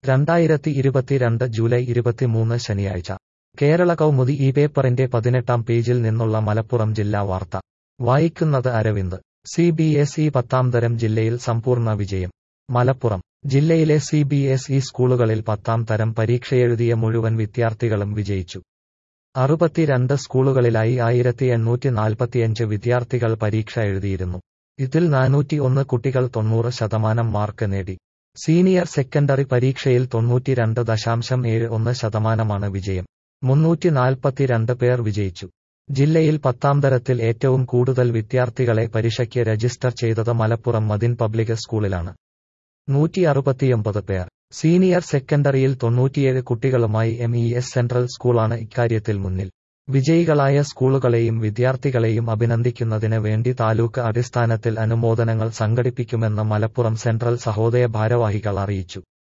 രണ്ടായിരത്തി ഇരുപത്തിരണ്ട് ജൂലൈ ഇരുപത്തിമൂന്ന് ശനിയാഴ്ച കേരള കൗമുദി ഈ പേപ്പറിന്റെ പതിനെട്ടാം പേജിൽ നിന്നുള്ള മലപ്പുറം ജില്ലാ വാർത്ത വായിക്കുന്നത് Aravind C B S E പത്താം തരം ജില്ലയിൽ സമ്പൂർണ്ണ വിജയം മലപ്പുറം ജില്ലയിലെ സി ബി എസ് ഇ സ്കൂളുകളിൽ പത്താം തരം പരീക്ഷയെഴുതിയ മുഴുവൻ വിദ്യാർത്ഥികളും വിജയിച്ചു അറുപത്തിരണ്ട് സ്കൂളുകളിലായി ആയിരത്തി എണ്ണൂറ്റി നാൽപ്പത്തിയഞ്ച് വിദ്യാർത്ഥികൾ പരീക്ഷ എഴുതിയിരുന്നു ഇതിൽ നാനൂറ്റി ഒന്ന് കുട്ടികൾ തൊണ്ണൂറ് ശതമാനം മാർക്ക് നേടി സീനിയർ സെക്കൻഡറി പരീക്ഷയിൽ തൊണ്ണൂറ്റിരണ്ട് ദശാംശം ഏഴ് ഒന്ന് ശതമാനമാണ് വിജയം മുന്നൂറ്റി നാൽപ്പത്തിരണ്ട് പേർ വിജയിച്ചു ജില്ലയിൽ പത്താം തരത്തിൽ ഏറ്റവും കൂടുതൽ വിദ്യാർത്ഥികളെ പരീക്ഷയ്ക്ക് രജിസ്റ്റർ ചെയ്തത് മലപ്പുറം മദിൻ പബ്ലിക് സ്കൂളിലാണ് നൂറ്റി അറുപത്തിയൊമ്പത് പേർ സീനിയർ സെക്കൻഡറിയിൽ തൊണ്ണൂറ്റിയേഴ് കുട്ടികളുമായി എം ഇ എസ് സെൻട്രൽ സ്കൂളാണ് ഇക്കാര്യത്തിൽ മുന്നിൽ വിജയികളായ സ്കൂളുകളെയും വിദ്യാർത്ഥികളെയും അഭിനന്ദിക്കുന്നതിന് വേണ്ടി താലൂക്ക് അടിസ്ഥാനത്തിൽ അനുമോദനങ്ങൾ സംഘടിപ്പിക്കുമെന്ന് മലപ്പുറം സെൻട്രൽ സഹോദയ ഭാരവാഹികൾ അറിയിച്ചു